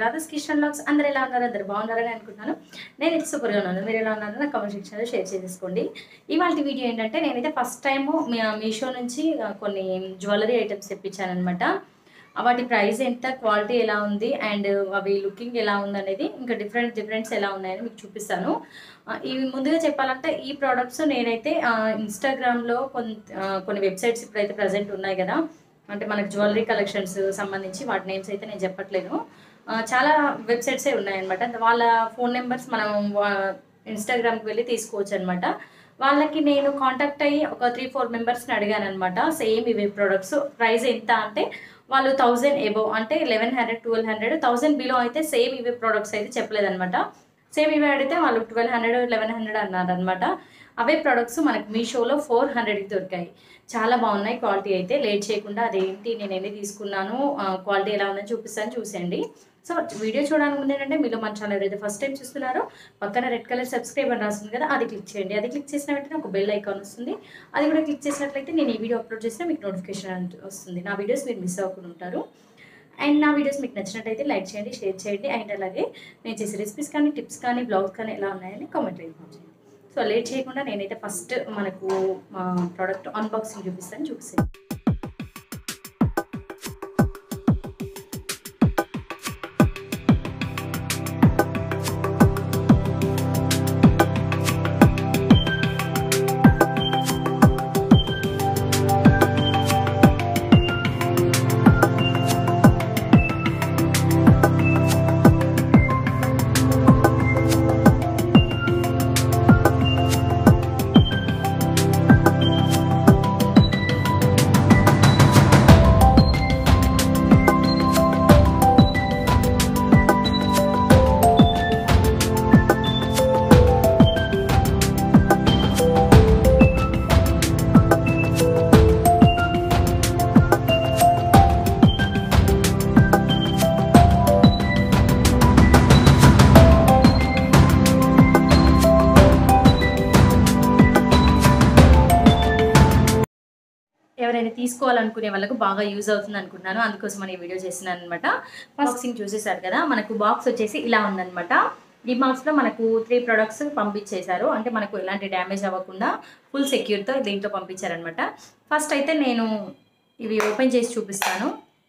రాధస్ కిషన్ లాక్స్ అందరు ఎలా ఉన్నారు అందరు బాగున్నారని అనుకుంటున్నాను నేను ఇది సూపర్గా ఉన్నాను మీరు ఎలా ఉన్నారో నా కామెంట్ సెక్షన్లో షేర్ చేసుకోండి ఇవాళ వీడియో ఏంటంటే నేనైతే ఫస్ట్ టైం మీషో నుంచి ఆ, కొన్ని జ్యువెలరీ ఐటమ్స్ తెప్పించాను అనమాట వాటి ప్రైస్ ఎంత క్వాలిటీ ఎలా ఉంది అండ్ అవి లుకింగ్ ఎలా ఉంది అనేది ఇంకా డిఫరెంట్ డిఫరెంట్స్ ఎలా ఉన్నాయని మీకు చూపిస్తాను ఆ, ఇవి ముందుగా చెప్పాలంటే ఈ ప్రోడక్ట్స్ నేనైతే ఇన్స్టాగ్రామ్లో కొన్ని కొన్ని వెబ్సైట్స్ ఇప్పుడైతే ప్రజెంట్ ఉన్నాయి కదా అంటే మనకు జ్యువెలరీ కలెక్షన్స్ సంబంధించి వాటి నేమ్స్ అయితే నేను చెప్పట్లేదు ఆ, చాలా వెబ్సైట్సే ఉన్నాయన్నమాట వాళ్ళ ఫోన్ నెంబర్స్ మనం వా- ఇన్స్టాగ్రామ్కి వెళ్ళి తీసుకోవచ్చు అనమాట వాళ్ళకి నేను కాంటాక్ట్ అయ్యి ఒక త్రీ ఫోర్ మెంబర్స్ని అడిగాను అనమాట సేమ్ ఇవి ప్రొడక్ట్స్ ప్రైస్ ఎంత అంటే వాళ్ళు థౌజండ్ ఎబో అంటే eleven hundred twelve hundred thousand below అయితే సేమ్ ఇవే ప్రోడక్ట్స్ అయితే చెప్పలేదన్నమాట సేమ్ ఇవి అడిగితే వాళ్ళు ట్వెల్వ్ హండ్రెడ్ లెవెన్ హండ్రెడ్ అన్నారు అనమాట అవే ప్రొడక్ట్స్ మనకి మీషోలో ఫోర్ హండ్రెడ్కి దొరికాయి చాలా బాగున్నాయి క్వాలిటీ అయితే లేట్ చేయకుండా అదేంటి నేను ఎన్ని తీసుకున్నాను క్వాలిటీ ఎలా ఉందని చూపిస్తాను చూసేయండి సో వీడియో చూడడానికి ముందు ఏంటంటే మీలో మన ఛానల్ ఎవరైతే ఫస్ట్ టైం చూస్తున్నారో పక్కన రెడ్ కలర్ సబ్స్క్రైబ్ అని రాస్తుంది కదా అది క్లిక్ చేయండి అది క్లిక్ చేసిన వెంటనే ఒక బెల్ ఐకాన్ వస్తుంది అది కూడా క్లిక్ చేసినట్లయితే నేను ఈ వీడియో అప్లోడ్ చేస్తే మీకు నోటిఫికేషన్ వస్తుంది నా వీడియోస్ మీరు మిస్ అవ్వకుండా ఉంటారు అండ్ నా వీడియోస్ మీకు నచ్చినట్టయితే లైక్ చేయండి షేర్ చేయండి అండ్ అలాగే నేను చేసే రెసిపీస్ కానీ టిప్స్ కానీ బ్లాగ్స్ కానీ ఎలా ఉన్నాయని కామెంట్ ఇన్ఫామ్ చేయండి సో లేట్ చేయకుండా నేనైతే ఫస్ట్ మనకు ప్రోడక్ట్ అన్బాక్సింగ్ చూపిస్తాను చూపిస్తాను ఎవరైనా తీసుకోవాలనుకునే వాళ్ళకు బాగా యూజ్ అవుతుంది అనుకుంటున్నాను అందుకోసం నేను ఈ వీడియో చేస్తున్నాను అనమాట బాక్సింగ్ చూసేసారు కదా మనకు బాక్స్ వచ్చేసి ఇలా ఉందన్నమాట ఈ బాక్స్లో మనకు త్రీ ప్రొడక్ట్స్ పంపించేశారు అంటే మనకు ఎలాంటి డ్యామేజ్ అవ్వకుండా ఫుల్ సెక్యూర్తో దీంట్లో పంపించారనమాట ఫస్ట్ అయితే నేను ఇవి ఓపెన్ చేసి చూపిస్తాను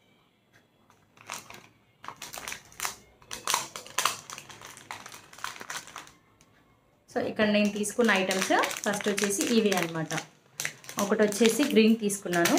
సో ఇక్కడ నేను తీసుకున్న ఐటమ్స్ ఫస్ట్ వచ్చేసి ఇవి అనమాట ఒకటి వచ్చేసి గ్రీన్ తీసుకున్నాను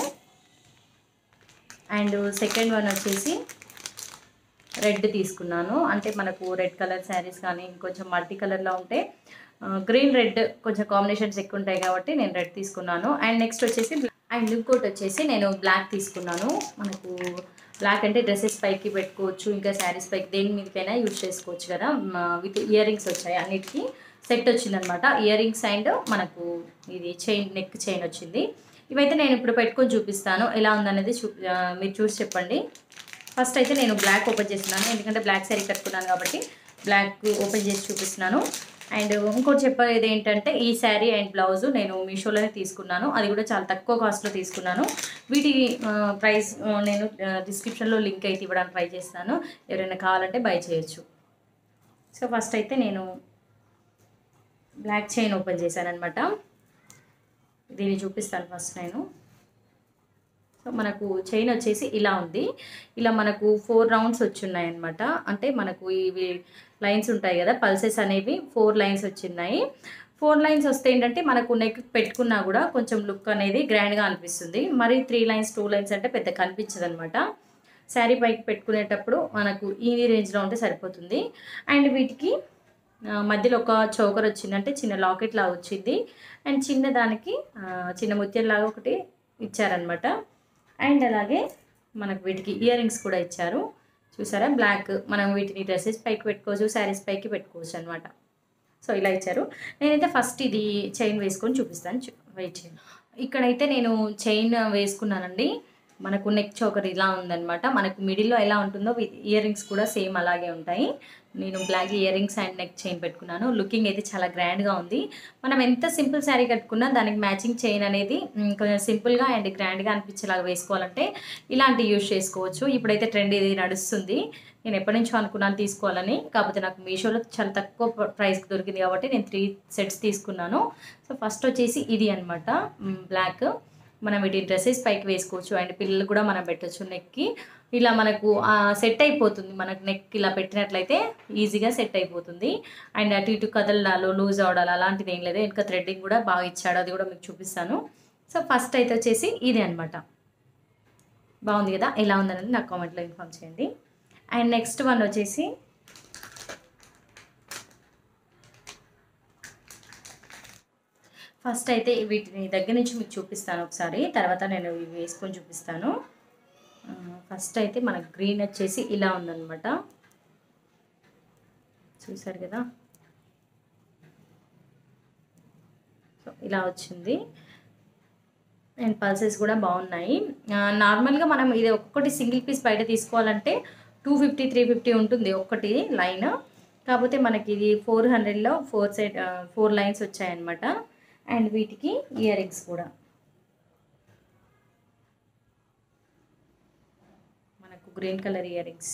అండ్ సెకండ్ వన్ వచ్చేసి రెడ్ తీసుకున్నాను అంటే మనకు రెడ్ కలర్ శారీస్ కానీ ఇంకొంచెం మల్టీ కలర్లో ఉంటే గ్రీన్ రెడ్ కొంచెం కాంబినేషన్స్ ఎక్కువ ఉంటాయి కాబట్టి నేను రెడ్ తీసుకున్నాను అండ్ నెక్స్ట్ వచ్చేసి అండ్ ఇంకోటి వచ్చేసి నేను బ్లాక్ తీసుకున్నాను మనకు బ్లాక్ అంటే డ్రెస్సెస్ పైకి పెట్టుకోవచ్చు ఇంకా శారీస్ పైకి దేని మీదకైనా యూజ్ చేసుకోవచ్చు కదా విత్ ఇయర్ రింగ్స్ వచ్చాయి అన్నిటికీ సెట్ వచ్చిందనమాట ఇయర్ రింగ్స్ అండ్ మనకు ఇది చైన్ నెక్ చైన్ వచ్చింది ఇవైతే నేను ఇప్పుడు పెట్టుకొని చూపిస్తాను ఎలా ఉందనేది చూ ఆ, మీరు చూసి చెప్పండి ఫస్ట్ అయితే నేను బ్లాక్ ఓపెన్ చేస్తున్నాను ఎందుకంటే బ్లాక్ శారీ కట్టుకున్నాను కాబట్టి బ్లాక్ ఓపెన్ చేసి చూపిస్తున్నాను అండ్ ఇంకోటి చెప్పేది ఏంటంటే ఈ శారీ అండ్ బ్లౌజ్ నేను మీషోలోనే తీసుకున్నాను అది కూడా చాలా తక్కువ కాస్ట్లో తీసుకున్నాను వీటి ప్రైస్ నేను డిస్క్రిప్షన్లో లింక్ అయితే ఇవ్వడానికి ట్రై చేస్తాను ఎవరైనా కావాలంటే బై చేయొచ్చు సో ఫస్ట్ అయితే నేను బ్లాక్ చైన్ ఓపెన్ చేశాను అనమాట దీన్ని చూపిస్తాను ఫస్ట్ నేను సో మనకు చైన్ వచ్చేసి ఇలా ఉంది ఇలా మనకు ఫోర్ రౌండ్స్ వచ్చున్నాయి అనమాట అంటే మనకు ఇవి లైన్స్ ఉంటాయి కదా పల్సెస్ అనేవి ఫోర్ లైన్స్ వచ్చిన్నాయి ఫోర్ లైన్స్ వస్తే ఏంటంటే మనకు నెక్ పెట్టుకున్నా కూడా కొంచెం లుక్ అనేది గ్రాండ్గా అనిపిస్తుంది మరి త్రీ లైన్స్ టూ లైన్స్ అంటే పెద్ద కనిపించదు అనమాట శారీ పైకి పెట్టుకునేటప్పుడు మనకు ఈ రేంజ్లో ఉంటే సరిపోతుంది అండ్ వీటికి ఆ, మధ్యలో ఒక చౌకర్ వచ్చింది అంటే చిన్న లాకెట్ లాగా వచ్చింది అండ్ చిన్న దానికి ఆ, చిన్న ముత్యం లాగా ఒకటి ఇచ్చారనమాట అండ్ అలాగే మనకు వీటికి ఇయర్ రింగ్స్ కూడా ఇచ్చారు చూసారా బ్లాక్ మనం వీటిని డ్రెస్సెస్ పైకి పెట్టుకోవచ్చు శారీస్ పైకి పెట్టుకోవచ్చు అనమాట సో ఇలా ఇచ్చారు నేనైతే ఫస్ట్ ఇది చైన్ వేసుకొని చూపిస్తాను చూ- వెయిట్ చేయండి ఇక్కడైతే నేను చైన్ వేసుకున్నానండి మనకు నెక్ చోకర్ ఇలా ఉందన్నమాట మనకు మిడిల్లో ఎలా ఉంటుందో ఇయర్ రింగ్స్ కూడా సేమ్ అలాగే ఉంటాయి నేను black ear rings and neck chain పెట్టుకున్నాను లుకింగ్ అయితే చాలా గ్రాండ్గా ఉంది మనం ఎంత సింపుల్ శారీ కట్టుకున్నా దానికి మ్యాచింగ్ చైన్ అనేది మ్, కొంచెం సింపుల్గా అండ్ గ్రాండ్గా అనిపించేలాగా వేసుకోవాలంటే ఇలాంటి యూజ్ చేసుకోవచ్చు ఇప్పుడైతే ట్రెండ్ ఇది నడుస్తుంది నేను ఎప్పటి నుంచో అనుకున్నాను తీసుకోవాలని కాకపోతే నాకు మీషోలో చాలా తక్కువ ప్రైస్కి దొరికింది కాబట్టి నేను త్రీ సెట్స్ తీసుకున్నాను సో ఫస్ట్ వచ్చేసి ఇది అనమాట బ్లాక్ మనం వీటి డ్రెస్సెస్ పైకి వేసుకోవచ్చు అండ్ పిల్లలు కూడా మనం పెట్టొచ్చు నెక్కి ఇలా మనకు సెట్ అయిపోతుంది మనకు నెక్ ఇలా పెట్టినట్లయితే ఈజీగా సెట్ అయిపోతుంది అండ్ అటు ఇటు కదలడాలు లూజ్ అవడాలు అలాంటిది ఏం లేదు ఇంకా థ్రెడ్డింగ్ కూడా బాగా ఇచ్చాడు అది కూడా మీకు చూపిస్తాను సో ఫస్ట్ అయితే వచ్చేసి ఇది అనమాట బాగుంది కదా ఎలా ఉందనేది నాకు కామెంట్లో ఇన్ఫామ్ చేయండి అండ్ నెక్స్ట్ వన్ వచ్చేసి ఫస్ట్ అయితే వీటిని దగ్గర నుంచి మీకు చూపిస్తాను ఒకసారి తర్వాత నేను ఇవి వేసుకొని చూపిస్తాను ఆ, ఫస్ట్ అయితే మనకు గ్రీన్ వచ్చేసి ఇలా ఉందన్నమాట చూసారు కదా సో ఇలా వచ్చింది అండ్ పల్సెస్ కూడా బాగున్నాయి ఆ, నార్మల్గా మనం ఇది ఒక్కొక్కటి సింగిల్ పీస్ బయట తీసుకోవాలంటే టూ ఫిఫ్టీ త్రీ ఫిఫ్టీ ఉంటుంది ఒక్కటి లైన్ కాకపోతే మనకి ఇది ఫోర్ హండ్రెడ్లో ఫోర్ సైడ్ ఫోర్ లైన్స్ వచ్చాయన్నమాట అండ్ వీటికి ఇయర్ రింగ్స్ కూడా మనకు green colour ear rings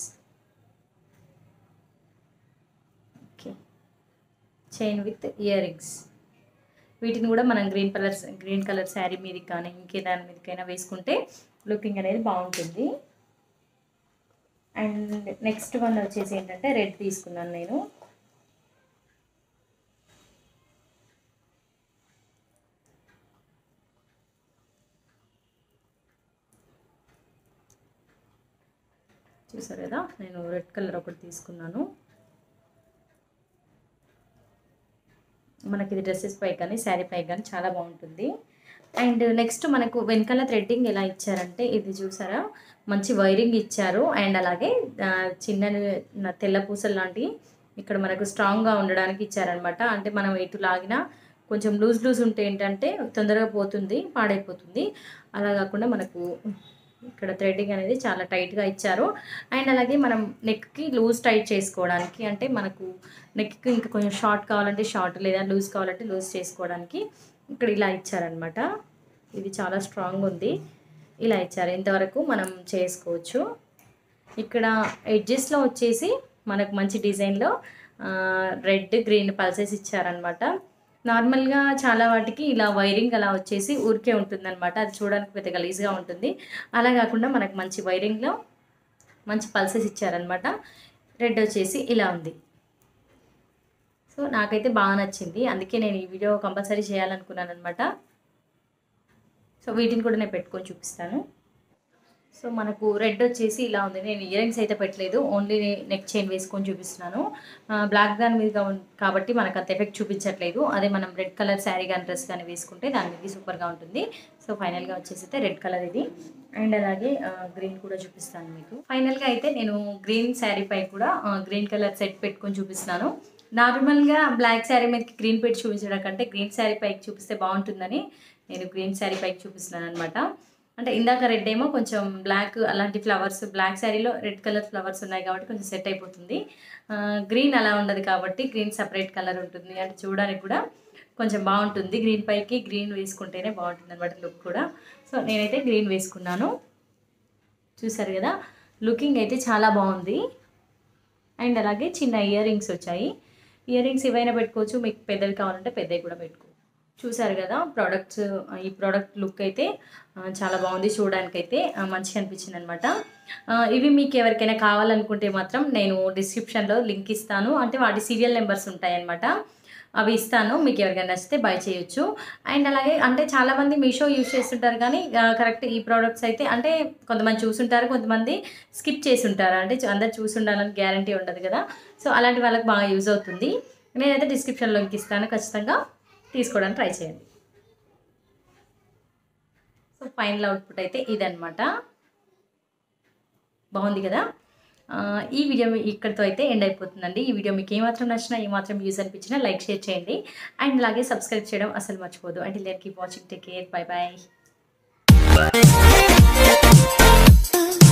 okay chain with ear rings వీటిని కూడా మనం green colour green colour sari మీదకి కానీ ఇంకే దాని మీదకైనా వేసుకుంటే లుకింగ్ అనేది బాగుంటుంది అండ్ నెక్స్ట్ వన్ వచ్చేసి ఏంటంటే రెడ్ తీసుకున్నాను నేను చూసారు కదా నేను రెడ్ కలర్ ఒకటి తీసుకున్నాను మనకి ఇది డ్రెస్సెస్ పై కానీ శారీ పై కానీ చాలా బాగుంటుంది అండ్ నెక్స్ట్ మనకు వెనకాల థ్రెడ్డింగ్ ఎలా ఇచ్చారంటే ఇది చూసారా మంచి వైరింగ్ ఇచ్చారు అండ్ అలాగే ఆ, చిన్న న- తెల్ల పూసలు లాంటివి ఇక్కడ మనకు స్ట్రాంగ్గా ఉండడానికి ఇచ్చారనమాట అంటే మనం ఎటు లాగినా కొంచెం లూజ్ లూజ్ ఉంటే ఏంటంటే తొందరగా పోతుంది పాడైపోతుంది అలా కాకుండా మనకు ఇక్కడ థ్రెడ్డింగ్ అనేది చాలా టైట్గా ఇచ్చారు అండ్ అలాగే మనం నెక్కి లూజ్ టైట్ చేసుకోవడానికి అంటే మనకు నెక్కి ఇంకా కొంచెం షార్ట్ కావాలంటే షార్ట్ లేదా లూజ్ కావాలంటే లూజ్ చేసుకోవడానికి ఇక్కడ ఇలా ఇచ్చారనమాట ఇది చాలా స్ట్రాంగ్ ఉంది ఇలా ఇచ్చారు ఇంతవరకు మనం చేసుకోవచ్చు ఇక్కడ ఎడ్జెస్లో వచ్చేసి మనకు మంచి డిజైన్లో రెడ్ గ్రీన్ పల్సెస్ ఇచ్చారనమాట నార్మల్గా చాలా వాటికి ఇలా వైరింగ్ అలా వచ్చేసి ఊరికే ఉంటుందన్నమాట అది చూడడానికి పెద్ద గలీజ్గా ఉంటుంది అలా కాకుండా మనకు మంచి వైరింగ్లో మంచి పల్సెస్ ఇచ్చారనమాట రెడ్ వచ్చేసి ఇలా ఉంది సో నాకైతే బాగా నచ్చింది అందుకే నేను ఈ వీడియో కంపల్సరీ చేయాలనుకున్నాను అనమాట సో వీటిని కూడా నేను పెట్టుకొని చూపిస్తాను సో మనకు రెడ్ వచ్చేసి ఇలా ఉంది నేను ఇయర్ రింగ్స్ అయితే పెట్టలేదు ఓన్లీ నెక్ చైన్ వేసుకొని చూపిస్తున్నాను బ్లాక్ దాని మీద ఉం- కాబట్టి మనకు అంత ఎఫెక్ట్ చూపించట్లేదు అదే మనం రెడ్ కలర్ శారీ కానీ డ్రెస్ కానీ వేసుకుంటే దాని మీద సూపర్గా ఉంటుంది సో ఫైనల్గా వచ్చేసి అయితే రెడ్ కలర్ ఇది అండ్ అలాగే గ్రీన్ కూడా చూపిస్తాను మీకు ఫైనల్గా అయితే నేను గ్రీన్ శారీ పై కూడా గ్రీన్ కలర్ సెట్ పెట్టుకొని చూపిస్తున్నాను నార్మల్గా బ్లాక్ శారీ మీదకి గ్రీన్ పెట్టి చూపించడం కంటే గ్రీన్ శారీ పైకి చూపిస్తే బాగుంటుందని నేను గ్రీన్ శారీ పైకి చూపిస్తున్నాను అనమాట అంటే ఇందాక రెడ్ ఏమో కొంచెం బ్లాక్ అలాంటి ఫ్లవర్స్ బ్లాక్ శారీలో రెడ్ కలర్ ఫ్లవర్స్ ఉన్నాయి కాబట్టి కొంచెం సెట్ అయిపోతుంది గ్రీన్ అలా ఉండదు కాబట్టి గ్రీన్ సపరేట్ కలర్ ఉంటుంది అంటే చూడడానికి కూడా కొంచెం బాగుంటుంది గ్రీన్ పైకి గ్రీన్ వేసుకుంటేనే బాగుంటుంది అనమాట లుక్ కూడా సో నేనైతే గ్రీన్ వేసుకున్నాను చూసారు కదా లుకింగ్ అయితే చాలా బాగుంది అండ్ అలాగే చిన్న ఇయర్ రింగ్స్ వచ్చాయి ఇయర్ రింగ్స్ ఏవైనా పెట్టుకోవచ్చు మీకు పెద్దవి కావాలంటే పెద్దవి కూడా పెట్టుకోవచ్చు చూసారు కదా ప్రోడక్ట్స్ ఈ ప్రోడక్ట్ లుక్ అయితే ఆ, చాలా బాగుంది చూడడానికి అయితే ఆ, మంచిగా అనిపించింది అనమాట ఇవి మీకు ఎవరికైనా కావాలనుకుంటే మాత్రం నేను డిస్క్రిప్షన్లో లింక్ ఇస్తాను అంటే వాటి సీరియల్ నెంబర్స్ ఉంటాయన్నమాట అవి ఇస్తాను మీకు ఎవరికైనా నచ్చితే బై చేయొచ్చు అండ్ అలాగే అంటే చాలామంది మీషో యూస్ చేస్తుంటారు కానీ కరెక్ట్ ఈ ప్రోడక్ట్స్ అయితే అంటే కొంతమంది చూసుంటారు కొంతమంది స్కిప్ చేసి ఉంటారు అంటే చూ- అందరు చూసి ఉండాలని గ్యారంటీ ఉండదు కదా సో అలాంటి వాళ్ళకి బాగా యూజ్ అవుతుంది నేనైతే డిస్క్రిప్షన్లో లింక్ ఇస్తాను ఖచ్చితంగా తీసుకోవడానికి ట్రై చేయండి సో ఫైనల్ అవుట్పుట్ అయితే ఇదనమాట బాగుంది కదా ఆ, ఈ వీడియో మీ- ఇక్కడితో అయితే ఎండ్ అయిపోతుందండి ఈ వీడియో మీకు ఏమాత్రం నచ్చినా ఏమాత్రం యూజ్ అనిపించినా లైక్ షేర్ చేయండి అండ్ అలాగే సబ్స్క్రైబ్ చేయడం అసలు మర్చిపోదు and let keep watching take care bye bye